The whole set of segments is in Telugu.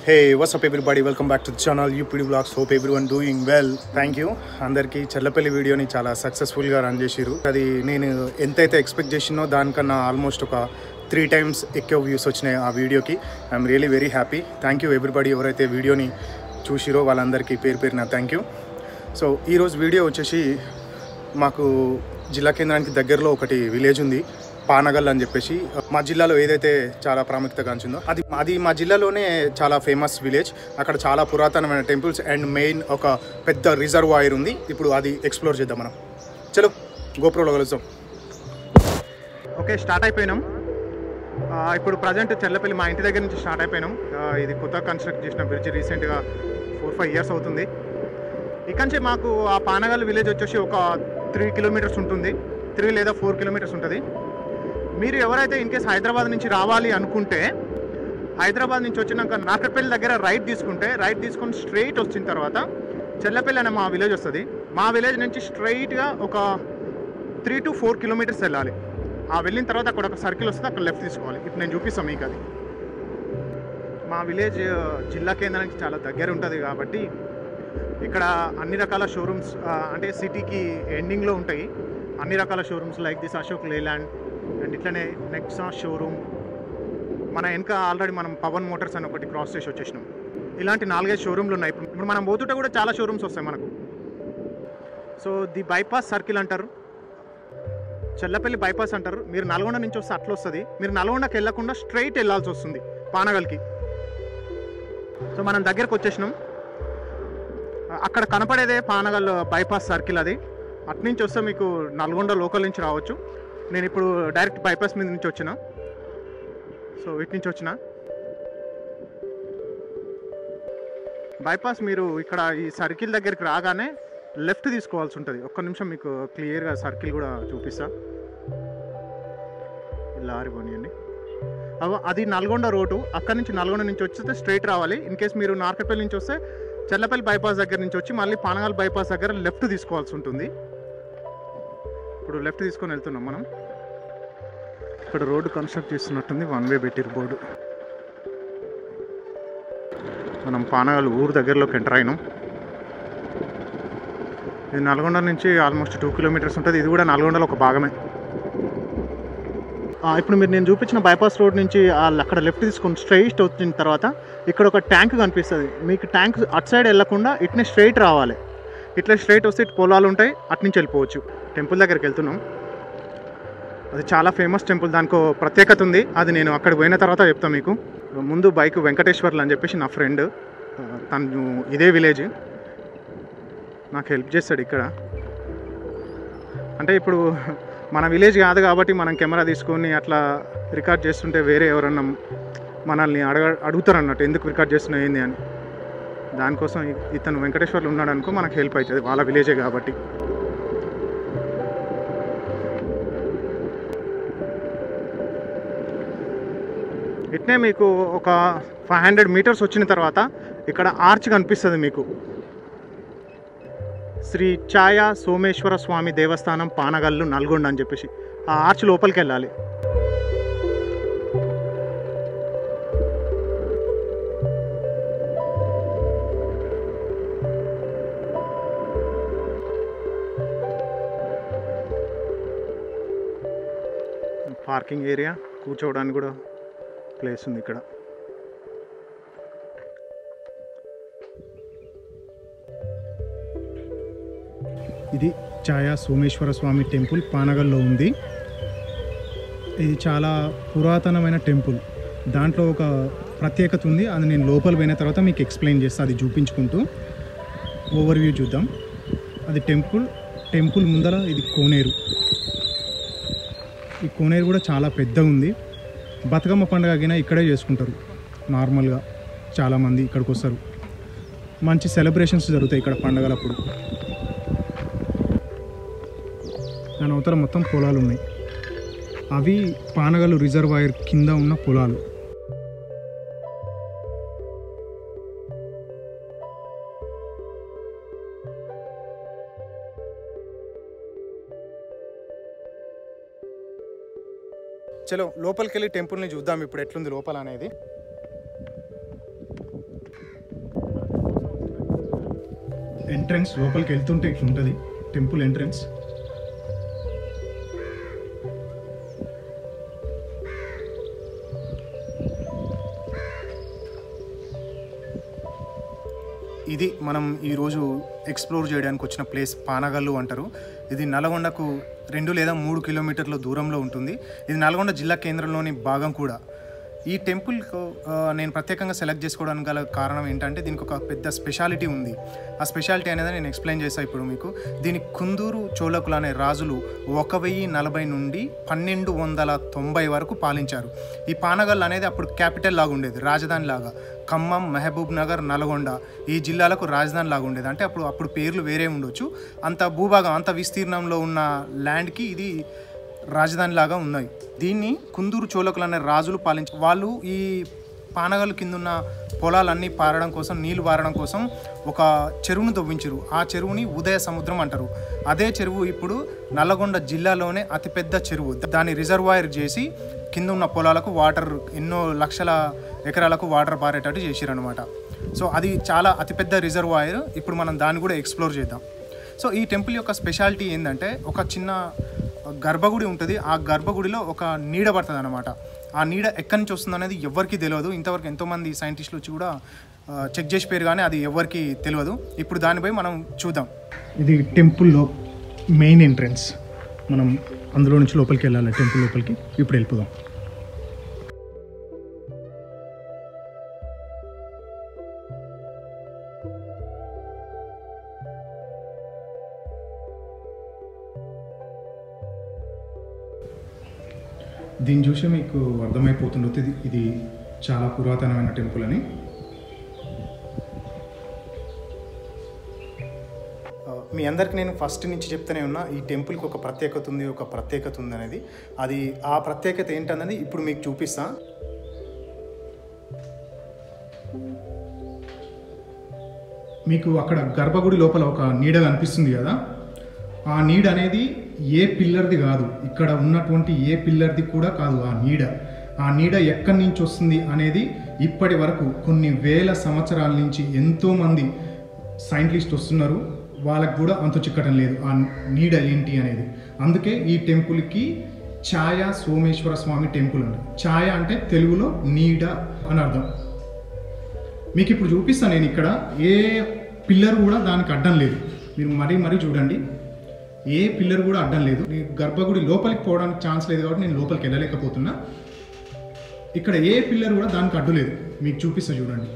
hey what's everybody welcome back to channel UPD vlogs hope everyone doing well thank you అందరికీ చెల్లపల్లి వీడియోని చాలా సక్సెస్ఫుల్గా రన్ చేసిరు అది నేను ఎంతైతే ఎక్స్పెక్ట్ చేసినో దానికన్నా ఆల్మోస్ట్ ఒక త్రీ టైమ్స్ ఎక్కువ వ్యూస్ వచ్చినాయి ఆ వీడియోకి I'm really very happy thank you everybody ఎవరైతే వీడియోని చూసిరో వాళ్ళందరికీ పేరు పేరున థ్యాంక్ యూ సో ఈరోజు వీడియో వచ్చేసి మాకు జిల్లా కేంద్రానికి దగ్గరలో ఒకటి విలేజ్ ఉంది పానగల్ అని చెప్పేసి మా జిల్లాలో ఏదైతే చాలా ప్రాముఖ్యత గాంచిందో అది అది మా జిల్లాలోనే చాలా ఫేమస్ విలేజ్ అక్కడ చాలా పురాతనమైన టెంపుల్స్ అండ్ మెయిన్ ఒక పెద్ద రిజర్వాయర్ ఉంది ఇప్పుడు అది ఎక్స్ప్లోర్ చేద్దాం మనం చలో గోప్రోలో కలుద్దాం ఓకే స్టార్ట్ అయిపోయినాం ఆ, ఇప్పుడు ప్రజెంట్ చెల్లపల్లి మా ఇంటి దగ్గర నుంచి స్టార్ట్ అయిపోయినాం ఆ, ఇది కొత్తగా కన్స్ట్రక్ట్ చేసిన బ్రిడ్జ్ రీసెంట్గా ఫోర్ ఫైవ్ ఇయర్స్ అవుతుంది ఇక్కడ నుంచి మాకు ఆ పానగల్ విలేజ్ వచ్చేసి ఒక త్రీ కిలోమీటర్స్ ఉంటుంది త్రీ లేదా ఫోర్ కిలోమీటర్స్ ఉంటుంది మీరు ఎవరైతే ఇన్ కేస్ హైదరాబాద్ నుంచి రావాలి అనుకుంటే హైదరాబాద్ నుంచి వచ్చినాక నార్కట్పల్లి దగ్గర రైట్ తీసుకుంటే రైట్ తీసుకొని స్ట్రైట్ వచ్చిన తర్వాత చెల్లపల్లి అనే మా విలేజ్ వస్తుంది మా విలేజ్ నుంచి స్ట్రైట్గా ఒక త్రీ టు ఫోర్ కిలోమీటర్స్ వెళ్ళాలి ఆ వెళ్ళిన తర్వాత అక్కడ ఒక సర్కిల్ వస్తుంది అక్కడ లెఫ్ట్ తీసుకోవాలి ఇప్పుడు నేను చూపిస్తాను మీకు అది మా విలేజ్ జిల్లా కేంద్రానికి చాలా దగ్గర ఉంటుంది కాబట్టి ఇక్కడ అన్ని రకాల షోరూమ్స్ అంటే సిటీకి ఎండింగ్లో ఉంటాయి అన్ని రకాల showrooms like this Ashok Leyland and ఇట్లనే నెక్సా షోరూమ్ మన వెనక ఆల్రెడీ మనం పవన్ మోటార్స్ అని ఒకటి క్రాస్ చేసి వచ్చేసినాం ఇలాంటి నాలుగైదు షోరూమ్లు ఉన్నాయి ఇప్పుడు ఇప్పుడు మనం పోతుంటే కూడా చాలా షోరూమ్స్ వస్తాయి మనకు సో ది బైపాస్ సర్కిల్ అంటారు చెల్లపల్లి బైపాస్ అంటారు మీరు నల్గొండ నుంచి వస్తే అట్లా వస్తుంది మీరు నల్గొండకి వెళ్ళకుండా స్ట్రైట్ వెళ్ళాల్సి వస్తుంది పానగల్కి సో మనం దగ్గరకు వచ్చేసినాం అక్కడ కనపడేదే పానగల్ బైపాస్ సర్కిల్ అది అట్నుంచి వస్తే మీకు నల్గొండ లోకల్ నుంచి రావచ్చు నేను ఇప్పుడు డైరెక్ట్ బైపాస్ మీద నుంచి వచ్చిన సో ఇటు నుంచి వచ్చిన బైపాస్ మీరు ఇక్కడ ఈ సర్కిల్ దగ్గరికి రాగానే లెఫ్ట్ తీసుకోవాల్సి ఉంటుంది ఒక్క నిమిషం మీకు క్లియర్గా సర్కిల్ కూడా చూపిస్తా ఇలా ఆరిపోనియండి అవ అది నల్గొండ రోడ్డు అక్కడ నుంచి నల్గొండ నుంచి వస్తే స్ట్రైట్ రావాలి ఇన్ కేస్ మీరు నార్కపల్లి నుంచి వస్తే చెల్లపల్లి బైపాస్ దగ్గర నుంచి వచ్చి మళ్ళీ పానగాల్ బైపాస్ దగ్గర లెఫ్ట్ తీసుకోవాల్సి ఉంటుంది ఇప్పుడు లెఫ్ట్ తీసుకొని వెళ్తున్నాం మనం ఇక్కడ రోడ్డు కన్స్ట్రక్ట్ చేస్తున్నట్టుంది వన్ వే పెట్టిరు బోర్డు మనం పానగాల్ ఊరు దగ్గరలోకి ఎంటర్ అయినాం ఇది నల్గొండ నుంచి ఆల్మోస్ట్ టూ కిలోమీటర్స్ ఉంటుంది ఇది కూడా నల్గొండలో ఒక భాగమే ఆ, ఇప్పుడు మీరు నేను చూపించిన బైపాస్ రోడ్ నుంచి ఆ అక్కడ లెఫ్ట్ తీసుకొని స్ట్రైట్ వచ్చిన తర్వాత ఇక్కడ ఒక ట్యాంక్ కనిపిస్తుంది మీకు ట్యాంక్ అటు సైడ్ వెళ్ళకుండా ఇట్నే స్ట్రైట్ రావాలి ఇట్లా స్ట్రైట్ వస్తే ఇటు పొలాలు ఉంటాయి అటు నుంచి వెళ్ళిపోవచ్చు టెంపుల్ దగ్గరికి వెళ్తున్నాం అది చాలా ఫేమస్ టెంపుల్ దానికి ఓ ప్రత్యేకత ఉంది అది నేను అక్కడికి పోయిన తర్వాత చెప్తాను మీకు ముందు బైక్ వెంకటేశ్వర్లు అని చెప్పేసి నా ఫ్రెండ్ తను ఇదే విలేజ్ నాకు హెల్ప్ చేస్తాడు ఇక్కడ అంటే ఇప్పుడు మన విలేజ్ కాదు కాబట్టి మనం కెమెరా తీసుకొని అట్లా రికార్డ్ చేస్తుంటే వేరే ఎవరన్నా మనల్ని అడగ అడుగుతారు అన్నట్టు ఎందుకు రికార్డ్ చేస్తున్నావు ఏంది అని దానికోసం ఇ- ఇతను వెంకటేశ్వర్లు ఉన్నాడు అనుకో మనకు హెల్ప్ అవుతుంది వాళ్ళ విలేజే కాబట్టి ఇట్నే మీకు ఒక ఫైవ్ హండ్రెడ్ మీటర్స్ వచ్చిన తర్వాత ఇక్కడ ఆర్చ్ కనిపిస్తుంది మీకు శ్రీ ఛాయా సోమేశ్వర స్వామి దేవస్థానం పానగల్లు నల్గొండ అని చెప్పేసి ఆ ఆర్చ్ లోపలికి వెళ్ళాలి పార్కింగ్ ఏరియా కూర్చోవడానికి కూడా ప్లేస్ ఉంది ఇక్కడ ఇది ఛాయా సోమేశ్వర స్వామి టెంపుల్ పానగల్లో ఉంది ఇది చాలా పురాతనమైన టెంపుల్ దాంట్లో ఒక ప్రత్యేకత ఉంది అది నేను లోపల పోయిన తర్వాత మీకు ఎక్స్ప్లెయిన్ చేస్తాను అది చూపించుకుంటూ ఓవర్ వ్యూ చూద్దాం అది టెంపుల్ టెంపుల్ ముందర ఇది కోనేరు ఈ కోనేరు కూడా చాలా పెద్దగా ఉంది బతుకమ్మ పండుగ అయినా ఇక్కడే చేసుకుంటారు నార్మల్గా చాలామంది ఇక్కడికి వస్తారు మంచి సెలబ్రేషన్స్ జరుగుతాయి ఇక్కడ పండగలప్పుడు దాని అవతల మొత్తం పొలాలు ఉన్నాయి అవి పానగలు రిజర్వాయర్ కింద ఉన్న పొలాలు చలో లోపలికి వెళ్ళి టెంపుల్ని చూద్దాం ఇప్పుడు ఎట్లుంది లోపల అనేది ఎంట్రన్స్ లోపలికి వెళ్తుంటే ఇట్లా ఉంటుంది టెంపుల్ ఎంట్రన్స్ ఇది మనం ఈరోజు ఎక్స్ప్లోర్ చేయడానికి వచ్చిన ప్లేస్ పానగల్లు అంటారు ఇది నల్గొండకు రెండు లేదా మూడు కిలోమీటర్ల దూరంలో ఉంటుంది ఇది నల్గొండ జిల్లా కేంద్రంలోని భాగం కూడా ఈ టెంపుల్కు ఆ, నేను ప్రత్యేకంగా సెలెక్ట్ చేసుకోవడానికి గల కారణం ఏంటంటే దీనికి ఒక పెద్ద స్పెషాలిటీ ఉంది ఆ స్పెషాలిటీ అనేది నేను ఎక్స్ప్లెయిన్ చేస్తాను ఇప్పుడు మీకు దీని కుందూరు చోళకులు అనే రాజులు ఒక వెయ్యి నలభై నుండి పన్నెండు వందల తొంభై వరకు పాలించారు ఈ పానగల్ అనేది అప్పుడు క్యాపిటల్ లాగా ఉండేది రాజధాని లాగా ఖమ్మం మహబూబ్ నగర్ నల్గొండ ఈ జిల్లాలకు రాజధాని లాగా ఉండేది అంటే అప్పుడు అప్పుడు పేర్లు వేరే ఉండొచ్చు అంత భూభాగం అంత విస్తీర్ణంలో ఉన్న ల్యాండ్కి ఇది రాజధాని లాగా ఉన్నాయి దీన్ని కుందూరు చోళకులు అనే రాజులు పాలించ వాళ్ళు ఈ పానగల్ కింద ఉన్న పొలాలన్నీ పారడం కోసం నీళ్లు పారడం కోసం ఒక చెరువును తవ్వించారు ఆ చెరువుని ఉదయ సముద్రం అంటారు అదే చెరువు ఇప్పుడు నల్లగొండ జిల్లాలోనే అతిపెద్ద చెరువు దాన్ని రిజర్వాయర్ చేసి కింద ఉన్న పొలాలకు వాటర్ ఎన్నో లక్షల ఎకరాలకు వాటర్ పారేటట్టు చేసిరనమాట సో అది చాలా అతిపెద్ద రిజర్వాయర్ ఇప్పుడు మనం దాన్ని కూడా ఎక్స్ప్లోర్ చేద్దాం సో ఈ టెంపుల్ యొక్క స్పెషాలిటీ ఏంటంటే ఒక చిన్న గర్భగుడి ఉంటుంది ఆ గర్భగుడిలో ఒక నీడ పడుతుంది అనమాట ఆ నీడ ఎక్కడి నుంచి వస్తుంది అనేది ఎవరికి తెలియదు ఇంతవరకు ఎంతోమంది సైంటిస్టులు వచ్చి కూడా చెక్ చేసి పేరు కానీ అది ఎవరికి తెలియదు ఇప్పుడు దానిపై మనం చూద్దాం ఇది టెంపుల్లో మెయిన్ ఎంట్రన్స్ మనం అందులో నుంచి లోపలికి వెళ్ళాలి టెంపుల్ లోపలికి ఇప్పుడు వెళ్ళిపోదాం దీన్ని చూసి మీకు అర్థమైపోతుండొచ్చు ఇది ఇది చాలా పురాతనమైన టెంపుల్ అని మీ అందరికి నేను ఫస్ట్ నుంచి చెప్తూనే ఉన్నా ఈ టెంపుల్కి ఒక ప్రత్యేకత ఉంది ఒక ప్రత్యేకత ఉంది అనేది అది ఆ ప్రత్యేకత ఏంటన్నది ఇప్పుడు మీకు చూపిస్తా మీకు అక్కడ గర్భగుడి లోపల ఒక నీడ కనిపిస్తుంది కదా ఆ నీడ అనేది ఏ పిల్లర్ది కాదు ఇక్కడ ఉన్నటువంటి ఏ పిల్లర్ది కూడా కాదు ఆ నీడ ఆ నీడ ఎక్కడి నుంచి వస్తుంది అనేది ఇప్పటి వరకు కొన్ని వేల సంవత్సరాల నుంచి ఎంతోమంది సైంటిస్ట్ వస్తున్నారు వాళ్ళకి కూడా అంతు చిక్కటం లేదు ఆ నీడ ఏంటి అనేది అందుకే ఈ టెంపుల్కి ఛాయ సోమేశ్వర స్వామి టెంపుల్ అంట ఛాయ అంటే తెలుగులో నీడ అని అర్థం మీకు ఇప్పుడు చూపిస్తాను నేను ఇక్కడ ఏ పిల్లర్ కూడా దానికి అడ్డం లేదు మీరు మరీ మరీ చూడండి ఏ పిల్లర్ కూడా అడ్డం లేదు నేను గర్భగుడి లోపలికి పోవడానికి ఛాన్స్ లేదు కాబట్టి నేను లోపలికి వెళ్ళలేకపోతున్నా ఇక్కడ ఏ పిల్లర్ కూడా దానికి అడ్డు లేదు మీకు చూపిస్తా చూడండి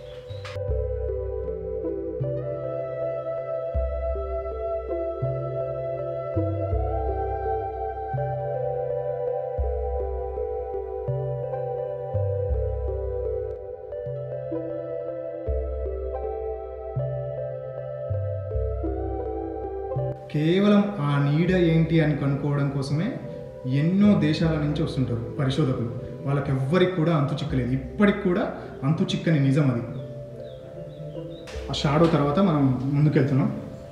కేవలం ఆ నీడ ఏంటి అని కనుక్కోవడం కోసమే ఎన్నో దేశాల నుంచి వస్తుంటారు పరిశోధకులు వాళ్ళకి ఎవ్వరికి కూడా అంతు చిక్కలేదు ఇప్పటికి కూడా అంతు చిక్కని నిజం అది ఆ షాడో తర్వాత మనం ముందుకెళ్తున్నాం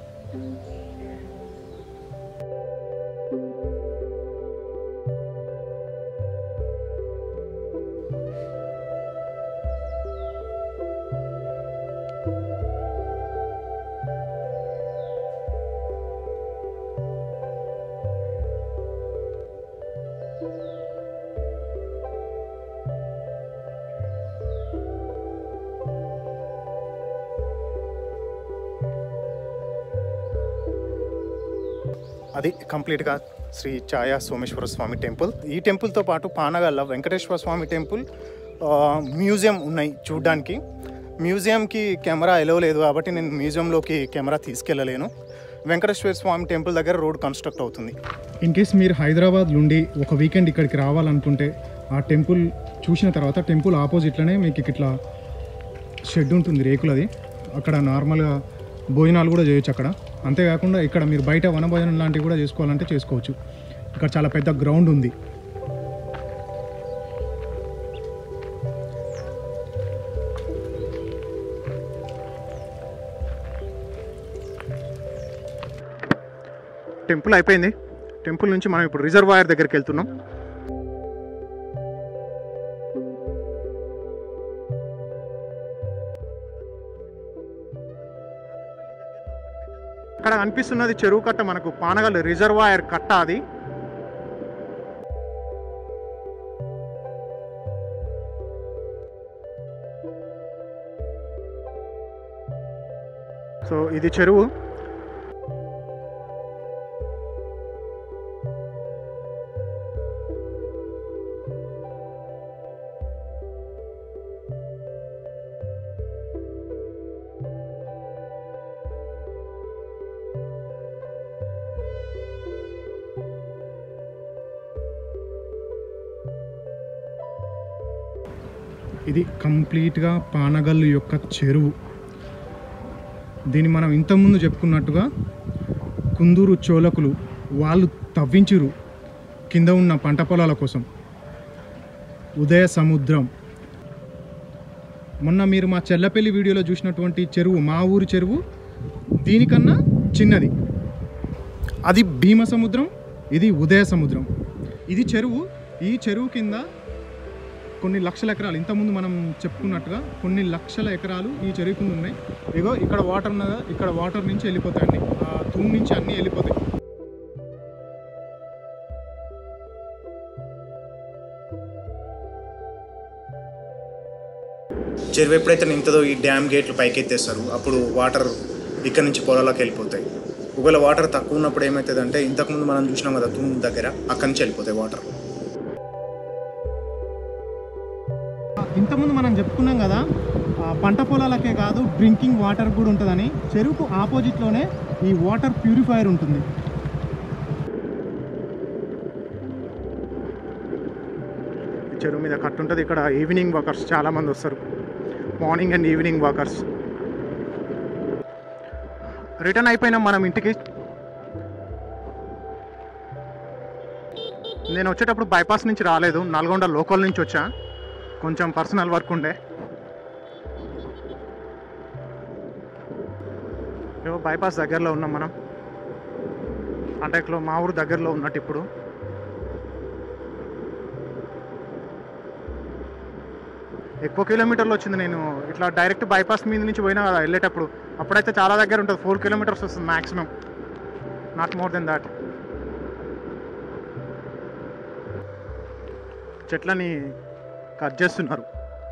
అది కంప్లీట్గా శ్రీ ఛాయా సోమేశ్వర స్వామి టెంపుల్ ఈ టెంపుల్తో పాటు పానగల్ల వెంకటేశ్వర స్వామి టెంపుల్ ఆ, మ్యూజియం ఉన్నాయి చూడ్డానికి మ్యూజియంకి కెమెరా ఎలవ్ లేదు కాబట్టి నేను మ్యూజియంలోకి కెమెరా తీసుకెళ్ళలేను వెంకటేశ్వర స్వామి టెంపుల్ దగ్గర రోడ్ కన్స్ట్రక్ట్ అవుతుంది ఇన్ కేస్ మీరు హైదరాబాద్ నుండి ఒక వీకెండ్ ఇక్కడికి రావాలనుకుంటే ఆ టెంపుల్ చూసిన తర్వాత టెంపుల్ ఆపోజిట్లోనే మీకు ఇట్లా షెడ్ ఉంటుంది రేకులది అక్కడ నార్మల్గా భోజనాలు కూడా చేయొచ్చు అక్కడ అంతేకాకుండా ఇక్కడ మీరు బయట వనభోజనం లాంటివి కూడా చేసుకోవాలంటే చేసుకోవచ్చు ఇక్కడ చాలా పెద్ద గ్రౌండ్ ఉంది టెంపుల్ అయిపోయింది టెంపుల్ నుంచి మనం ఇప్పుడు రిజర్వాయర్ దగ్గరికి వెళ్తున్నాం ఇక్కడ కనిపిస్తున్నది చెరువు కట్ట మనకు పానగల్ రిజర్వాయర్ కట్ట అది సో ఇది చెరువు ఇది కంప్లీట్గా పానగల్లు యొక్క చెరువు దీన్ని మనం ఇంతకుముందు చెప్పుకున్నట్టుగా కుందూరు చోళకులు వాళ్ళు తవ్వించురు కింద ఉన్న పంట పొలాల కోసం ఉదయ సముద్రం మొన్న మీరు మా చెల్లపల్లి వీడియోలో చూసినటువంటి చెరువు మా ఊరి చెరువు దీనికన్నా చిన్నది అది భీమ సముద్రం ఇది ఉదయ సముద్రం ఇది చెరువు ఈ చెరువు కింద కొన్ని లక్షల ఎకరాలు ఇంతకుముందు మనం చెప్పుకున్నట్టుగా కొన్ని లక్షల ఎకరాలు ఈ చెరువు కింద ఉన్నాయి ఇగో ఇక్కడ వాటర్ ఉన్నదా ఇక్కడ వాటర్ నుంచి వెళ్ళిపోతాయి అన్ని ఆ తూము నుంచి అన్నీ వెళ్ళిపోతాయి చెరువు ఎప్పుడైతే నింతదో ఈ డ్యామ్ గేట్లు పైకెత్తేస్తారు అప్పుడు వాటర్ ఇక్కడ నుంచి పొలాలకు వెళ్ళిపోతాయి ఒకవేళ వాటర్ తక్కువ ఉన్నప్పుడు ఏమవుతుందంటే ఇంతకుముందు మనం చూసినాం కదా తూము దగ్గర అక్కడి నుంచి వెళ్ళిపోతాయి వాటర్ ఇంతకుముందు మనం చెప్పుకున్నాం కదా ఆ, పంట పొలాలకే కాదు డ్రింకింగ్ వాటర్ కూడా ఉంటుందని చెరువుకు ఆపోజిట్లోనే ఈ వాటర్ ప్యూరిఫైయర్ ఉంటుంది ఈ చెరువు మీద కట్టు ఉంటుంది ఇక్కడ ఈవినింగ్ వాకర్స్ చాలామంది వస్తారు morning and evening walkers return అయిపోయినాం మనం ఇంటికి నేను వచ్చేటప్పుడు బైపాస్ నుంచి రాలేదు నల్గొండ లోకల్ నుంచి వచ్చా కొంచెం పర్సనల్ వర్క్ ఉండే ఏవో బైపాస్ దగ్గరలో ఉన్నాం మనం కాంటాక్ట్లో మా ఊరు దగ్గరలో ఉన్నట్టు ఇప్పుడు ఎక్కువ కిలోమీటర్లు వచ్చింది నేను ఇట్లా డైరెక్ట్ బైపాస్ మీద నుంచి పోయినా కదా వెళ్ళేటప్పుడు అప్పుడైతే చాలా దగ్గర ఉంటుంది ఫోర్ కిలోమీటర్స్ వస్తుంది maximum not more than that చెట్లని కట్ చేస్తున్నారు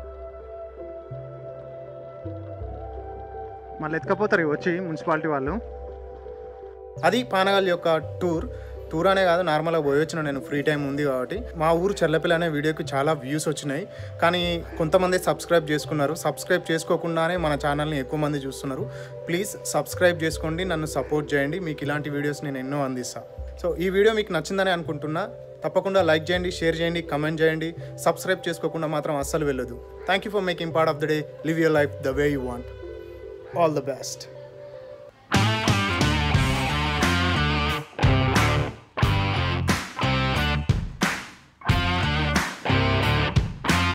మళ్ళీ ఎత్తుకపోతారు ఇవి వచ్చి మున్సిపాలిటీ వాళ్ళు అది పానగల్ యొక్క టూర్ టూర్ అనే కాదు నార్మల్గా పోయి వచ్చిన నేను ఫ్రీ టైం ఉంది కాబట్టి మా ఊరు చెల్లపిల్ల అనే వీడియోకి చాలా వ్యూస్ వచ్చినాయి కానీ కొంతమంది సబ్స్క్రైబ్ చేసుకున్నారు సబ్స్క్రైబ్ చేసుకోకుండానే మన ఛానల్ని ఎక్కువ మంది చూస్తున్నారు ప్లీజ్ సబ్స్క్రైబ్ చేసుకోండి నన్ను సపోర్ట్ చేయండి మీకు ఇలాంటి వీడియోస్ నేను ఎన్నో అందిస్తాను సో ఈ వీడియో మీకు నచ్చిందని అనుకుంటున్నా తప్పకుండా లైక్ చేయండి షేర్ చేయండి కమెంట్ చేయండి సబ్స్క్రైబ్ చేసుకోకుండా మాత్రం అస్సలు వెళ్ళదు thank you for making part of the day live your life the way you want all the best